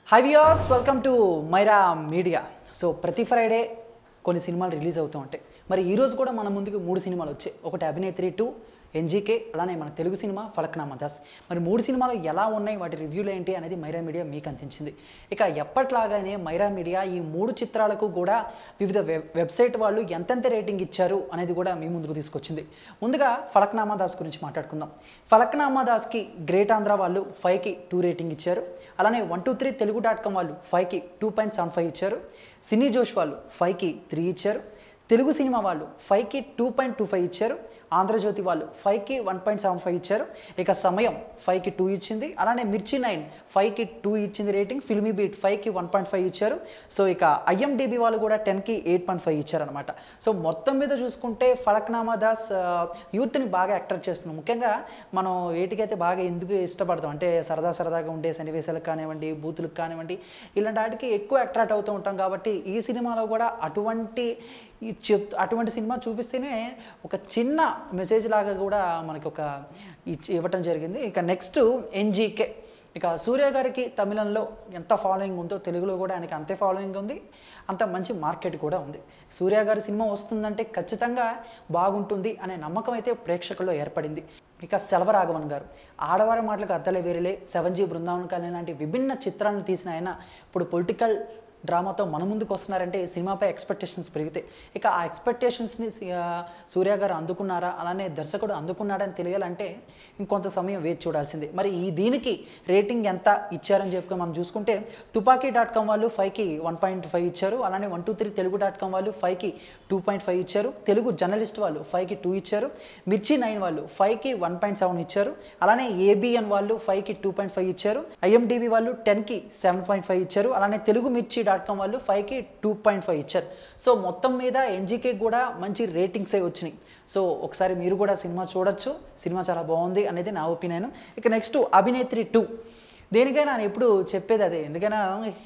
high viewers welcome to Myra media so ప్రతి Friday కొన్ని సినిమాలు రిలీజ్ అవుతూ ఉంటాయి మరి ఈ రోజు కూడా మన ముందుకు మూడు సినిమాలు వచ్చాయి ఒకటి అభినేత్రి టూ ఎన్జీకే అలానే మన తెలుగు సినిమా ఫలక్నామా దాస్ మరి మూడు సినిమాలు ఎలా ఉన్నాయి వాటి రివ్యూలు ఏంటి అనేది మైరా మీడియా మీకు అందించింది ఇక ఎప్పట్లాగానే మైరా మీడియా ఈ మూడు చిత్రాలకు కూడా వివిధ వెబ్ వెబ్సైట్ వాళ్ళు ఎంతెంత రేటింగ్ ఇచ్చారు అనేది కూడా మీ ముందుకు తీసుకొచ్చింది ముందుగా ఫలక్నామా దాస్ గురించి మాట్లాడుకుందాం ఫలక్నామా దాస్కి గ్రేట్ ఆంధ్ర వాళ్ళు ఫైవ్కి టూ రేటింగ్ ఇచ్చారు అలానే one two three Telugu dot com వాళ్ళు ఫైవ్కి టూ పాయింట్ సెవెన్ ఫైవ్ ఇచ్చారు సినీ జోష్ వాళ్ళు ఫైవ్కి త్రీ ఇచ్చారు తెలుగు సినిమా వాళ్ళు ఫైవ్కి టూ పాయింట్ టూ ఫైవ్ ఇచ్చారు ఆంధ్రజ్యోతి వాళ్ళు ఫైవ్కి వన్ పాయింట్ సెవెన్ ఫైవ్ ఇచ్చారు ఇక సమయం ఫైవ్కి టూ ఇచ్చింది అలానే మిర్చి నైన్ ఫైవ్కి టూ ఇచ్చింది రేటింగ్ ఫిల్మీ బీట్ ఫైవ్కి వన్ పాయింట్ ఫైవ్ ఇచ్చారు సో ఇక ఐఎండిబి వాళ్ళు కూడా టెన్కి ఎయిట్ పాయింట్ ఫైవ్ ఇచ్చారనమాట సో మొత్తం మీద చూసుకుంటే ఫలక్నామా దాస్ ఆ, యూత్ని బాగా అట్రాక్ట్ చేస్తుంది ముఖ్యంగా మనం వేటికైతే బాగా ఎందుకు ఇష్టపడతాం అంటే సరదా సరదాగా ఉండే సన్నివేశాలకు కానివ్వండి బూతులకు కానివ్వండి ఇలాంటి వాటికి ఎక్కువ అట్రాక్ట్ అవుతూ ఉంటాం కాబట్టి ఈ సినిమాలో కూడా అటువంటి ఈ చెప్ అటువంటి సినిమా చూపిస్తేనే ఒక చిన్న మెసేజ్ లాగా కూడా మనకి ఒక ఇచ్చి ఇవ్వటం జరిగింది ఇక నెక్స్ట్ ఎన్జీకే ఇక సూర్య గారికి తమిళంలో ఎంత ఫాలోయింగ్ ఉందో తెలుగులో కూడా ఆయనకి అంతే ఫాలోయింగ్ ఉంది అంత మంచి మార్కెట్ కూడా ఉంది సూర్య గారి సినిమా వస్తుందంటే ఖచ్చితంగా బాగుంటుంది అనే నమ్మకం అయితే ప్రేక్షకుల్లో ఏర్పడింది ఇక Selvaraghavan garu Aadavari Matalaku Arthale Verule seven G Brindavan colony లాంటి విభిన్న చిత్రాలను తీసిన ఆయన ఇప్పుడు పొలిటికల్ డ్రామాతో మన ముందుకు వస్తున్నారంటే సినిమాపై ఎక్స్పెక్టేషన్స్ పెరుగుతాయి ఇక ఆ ఎక్స్పెక్టేషన్స్ని సూర్య గారు అందుకున్నారా అలానే దర్శకుడు అందుకున్నాడని తెలియాలంటే ఇంకొంత సమయం వేచి చూడాల్సిందే మరి ఈ దీనికి రేటింగ్ ఎంత ఇచ్చారని చెప్పి మనం చూసుకుంటే తుపాకీ డాట్ కామ్ వాళ్ళు ఫైవ్కి వన్ పాయింట్ ఫైవ్ ఇచ్చారు అలానే one two three Telugu dot com వాళ్ళు ఫైవ్కి టూ పాయింట్ ఫైవ్ ఇచ్చారు తెలుగు జర్నలిస్ట్ వాళ్ళు ఫైవ్కి టూ ఇచ్చారు మిర్చి నైన్ వాళ్ళు ఫైవ్కి వన్ పాయింట్ సెవెన్ ఇచ్చారు అలానే ఏబిఎన్ వాళ్ళు ఫైవ్కి టూ పాయింట్ ఫైవ్ ఇచ్చారు ఐఎండిబి వాళ్ళు టెన్కి సెవెన్ పాయింట్ ఫైవ్ ఇచ్చారు అలానే తెలుగు మిర్చి డాట్ కామ్ వాళ్ళు ఫైవ్కి టూ పాయింట్ ఫైవ్ ఇచ్చారు సో మొత్తం మీద ఎన్జీకే కూడా మంచి రేటింగ్సే వచ్చినాయి సో ఒకసారి మీరు కూడా సినిమా చూడొచ్చు సినిమా చాలా బాగుంది అనేది నా ఒపీనియన్ ఇక నెక్స్ట్ అభినేత్రి టూ దేనికైనా నేను ఎప్పుడు చెప్పేది అదే ఎందుకైనా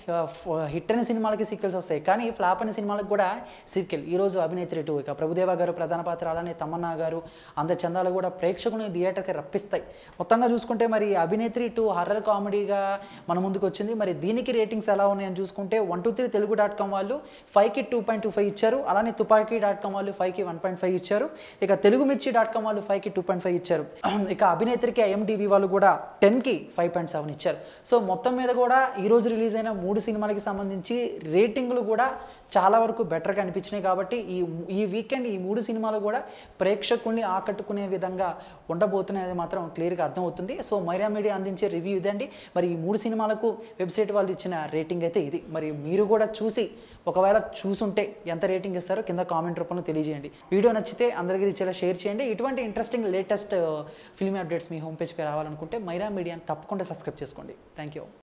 హిట్ అయిన సినిమాలకి సీక్వెల్స్ వస్తాయి కానీ ఫ్లాప్ అయిన సినిమాలకు కూడా సీక్వెల్ ఈరోజు అభినేత్రి టూ ఇక ప్రభుదేవ గారు ప్రధాన పాత్ర అలానే తమన్నా గారు అంత చందాలు కూడా ప్రేక్షకుని థియేటర్కి రప్పిస్తాయి మొత్తంగా చూసుకుంటే మరి అభినేత్రి టూ హర్రర్ కామెడీగా మన ముందుకు వచ్చింది మరి దీనికి రేటింగ్స్ ఎలా ఉన్నాయని చూసుకుంటే one two three Telugu dot com వాళ్ళు ఫైవ్కి టూ పాయింట్ టూ ఫైవ్ ఇచ్చారు అలానే తుపాకీ డాట్ కామ్ వాళ్ళు ఫైవ్కి వన్ పాయింట్ ఫైవ్ ఇచ్చారు ఇక తెలుగు మిర్చి డాట్ కామ్ వాళ్ళు ఫైవ్కి టూ పాయింట్ ఫైవ్ ఇచ్చారు ఇక అభినేత్రికి ఐఎండిబి వాళ్ళు కూడా టెన్కి ఫైవ్ పాయింట్ సెవెన్ ఇచ్చారు సో మొత్తం మీద కూడా ఈరోజు రిలీజ్ అయిన మూడు సినిమాలకి సంబంధించి రేటింగ్లు కూడా చాలా వరకు బెటర్గా అనిపించినాయి కాబట్టి ఈ ఈ వీకెండ్ ఈ మూడు సినిమాలు కూడా ప్రేక్షకుల్ని ఆకట్టుకునే విధంగా ఉండబోతున్నాయి మాత్రం క్లియర్గా అర్థమవుతుంది సో మైరా మీడియా అందించే రివ్యూ ఇదండి మరి ఈ మూడు సినిమాలకు వెబ్సైట్ వాళ్ళు ఇచ్చిన రేటింగ్ అయితే ఇది మరి మీరు కూడా చూసి ఒకవేళ చూసుంటే ఎంత రేటింగ్ ఇస్తారో కింద కామెంట్ రూపంలో తెలియజేయండి వీడియో నచ్చితే అందరికీ రీచేలా షేర్ చేయండి ఇటువంటి ఇంట్రెస్టింగ్ లేటెస్ట్ ఫిల్మ్ అప్డేట్స్ మీ హోమ్ పేజ్కి రావాలనుకుంటే మైరా మీడియాని తప్పకుండా సబ్స్క్రైబ్ చేసుకోండి థ్యాంక్ యూ